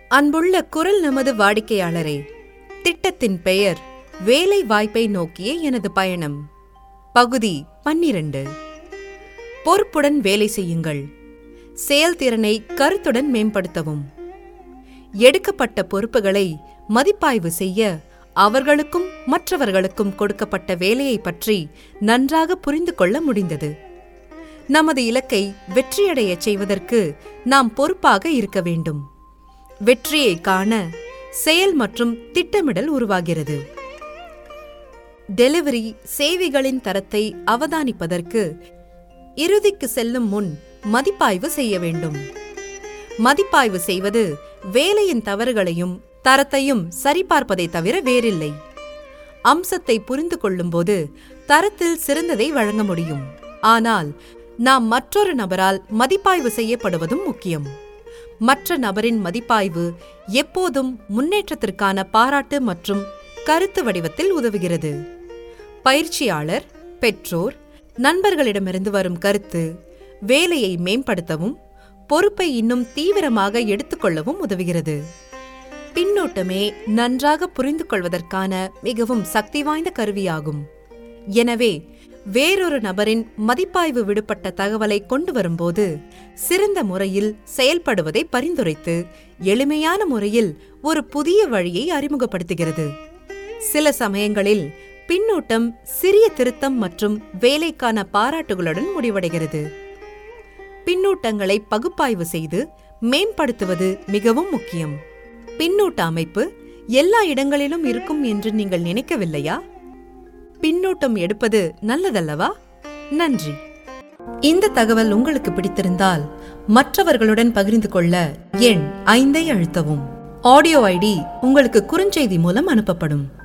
அன்புள்ள குரல் நமது வாடிக்கையாளரே திட்டத்தின் பெயர் வேலை வாய்ப்பை நோக்கிய எனது பயணம் பகுதி பன்னிரண்டு பொறுப்புடன் வேலை செய்யுங்கள் செயல்திறனை கருத்துடன் மேம்படுத்தவும் எடுக்கப்பட்ட பொறுப்புகளை மதிப்பாய்வு செய்ய அவர்களுக்கும் மற்றவர்களுக்கும் கொடுக்கப்பட்ட வேலையை பற்றி நன்றாக புரிந்து கொள்ள முடிந்தது நமது இலக்கை வெற்றியடையச் செய்வதற்கு நாம் பொறுப்பாக இருக்க வேண்டும் வெற்றியை காண செயல் மற்றும் திட்டமிடல் உருவாகிறது டெலிவரி சேவைகளின் தரத்தை அவதானிப்பதற்கு இறுதிக்கு செல்லும் முன் மதிப்பாய்வு செய்ய வேண்டும் மதிப்பாய்வு செய்வது வேலையின் தவறுகளையும் தரத்தையும் சரிபார்ப்பதை தவிர வேறில்லை அம்சத்தை புரிந்து கொள்ளும்போது தரத்தில் சிறந்ததை வழங்க முடியும் ஆனால் நாம் மற்றொரு நபரால் மதிப்பாய்வு செய்யப்படுவதும் முக்கியம் மற்ற நபரின் மதிப்பாய்வு எப்போதும் முன்னேற்றத்திற்கான பாராட்டு மற்றும் கருத்து வடிவத்தில் உதவுகிறது பயிற்சியாளர் பெற்றோர் நண்பர்களிடமிருந்து வரும் கருத்து வேலையை மேம்படுத்தவும் பொறுப்பை இன்னும் தீவிரமாக எடுத்துக்கொள்ளவும் உதவுகிறது பின்னோட்டமே நன்றாக புரிந்து கொள்வதற்கான மிகவும் சக்தி வாய்ந்த கருவியாகும் எனவே வேறொரு நபரின் மதிப்பாய்வு விடுபட்ட தகவலை கொண்டு வரும்போது சிறந்த முறையில் செயல்படுவதை பரிந்துரைத்து எளிமையான முறையில் ஒரு புதிய வழியை அறிமுகப்படுத்துகிறது சில சமயங்களில் பின்னூட்டம் சிறிய திருத்தம் மற்றும் வேலைக்கான பாராட்டுகளுடன் முடிவடைகிறது பின்னூட்டங்களை பகுப்பாய்வு செய்து மேம்படுத்துவது மிகவும் முக்கியம் பின்னூட்ட அமைப்பு எல்லா இடங்களிலும் இருக்கும் என்று நீங்கள் நினைக்கவில்லையா பின்னூட்டம் எடுப்பது நல்லதல்லவா நன்றி இந்த தகவல் உங்களுக்கு பிடித்திருந்தால் மற்றவர்களுடன் பகிர்ந்து கொள்ள எண் ஐந்தை அழுத்தவும் ஆடியோ ஐடி உங்களுக்கு குறுஞ்செய்தி மூலம் அனுப்பப்படும்